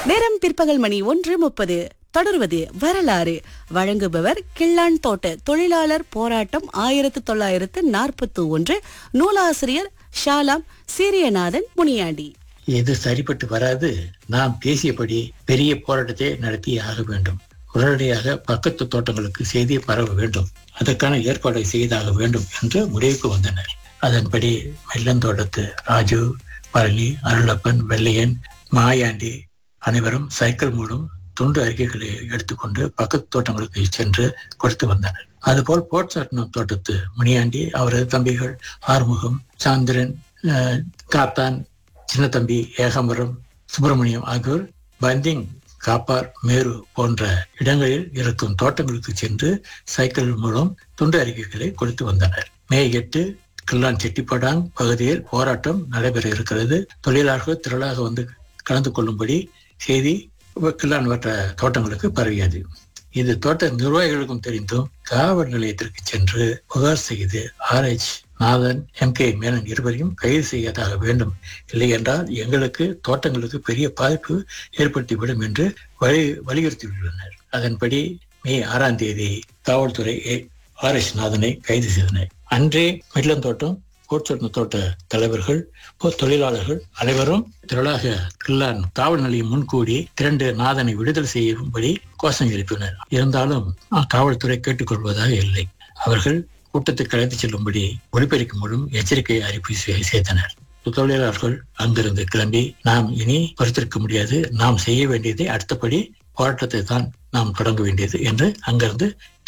நேரம் பிற்பகல் மணி ஒன்று முப்பது தொடர்வது வரலாறு வழங்குபவர் கிள்ளான் தோட்ட தொழிலாளர் போராட்டம் ஆயிரத்து தொள்ளாயிரத்து நாற்பத்தி ஒன்று நூலாசிரியர் ஷாலாம் சீரியநாதன் முனியாண்டி இது சரிப்பட்டு வராது நாம் பேசியபடி பெரிய போராட்டத்தை நடத்தி ஆக வேண்டும் உடனடியாக பக்கத்து தோட்டங்களுக்கு செய்தி பரவ வேண்டும் அதற்கான ஏற்பாடை செய்தாக வேண்டும் என்று முடிவுக்கு வந்தனர் அதன்படி மெல்லந்தோட்டத்து ராஜு பழனி அருளப்பன் வெள்ளையன் மாயாண்டி அனைவரும் சைக்கிள் மூலம் துண்டு அறிக்கைகளை எடுத்துக்கொண்டு பக்கத்து தோட்டங்களுக்கு சென்று கொடுத்து வந்தனர் அதுபோல் போட்சாட்டம் தோட்டத்து முனியாண்டி அவரது தம்பிகள் ஆறுமுகம் சாந்திரன் அஹ், காத்தான் சின்னத்தம்பி ஏகாம்பரம் சுப்பிரமணியம் ஆகியோர் பந்திங் காப்பார் மேரு போன்ற இடங்களில் இருக்கும் தோட்டங்களுக்கு சென்று சைக்கிள் மூலம் துண்டு அறிக்கைகளை கொடுத்து வந்தனர் மே எட்டு கில்லான் செட்டிப்படாங் பகுதியில் போராட்டம் நடைபெற இருக்கிறது தொழிலாளர்கள் திரளாக வந்து கலந்து கொள்ளும்படி செய்தி கில்லான் வட்ட தோட்டங்களுக்கு பரவியது இது தோட்ட நிர்வாகிகளுக்கும் தெரிந்தும் காவல் நிலையத்திற்கு சென்று புகார் செய்து RH Nathan M K Menon இருவரையும் கைது செய்யதாக வேண்டும் இல்லை என்றால் எங்களுக்கு தோட்டங்களுக்கு பெரிய பாதிப்பு ஏற்படுத்திவிடும் என்று வலி வலியுறுத்தியுள்ளனர் அதன்படி மே ஆறாம் தேதி காவல்துறை ஆர் எஸ் நாதனை கைது செய்தனர் அன்றே மிட்லந்தோட்டம் கோட்சோட்டம் தோட்ட தலைவர்கள் போ- தொழிலாளர்கள் அனைவரும் திரளாக கில்லான் காவல் நிலையம் முன்கூடி திரண்டு நாதனை விடுதலை செய்யும்படி கோஷம் எழுப்பினர் இருந்தாலும் அ, காவல்துறை கேட்டுக்கொள்வதாக இல்லை அவர்கள் கூட்டத்தை கலைத்து செல்லும்படி ஒலிபெருக்கி மூலம் எச்சரிக்கை அறிவிப்பு செய்- செய்தனர் தொழிலாளர்கள் அங்கிருந்து கிளம்பி நாம் இனி பொறுத்திருக்க முடியாது நாம் செய்ய வேண்டியதை அடுத்தபடி போராட்டத்தை தான் நாம் தொடங்க வேண்டியது என்று அங்கிருந்து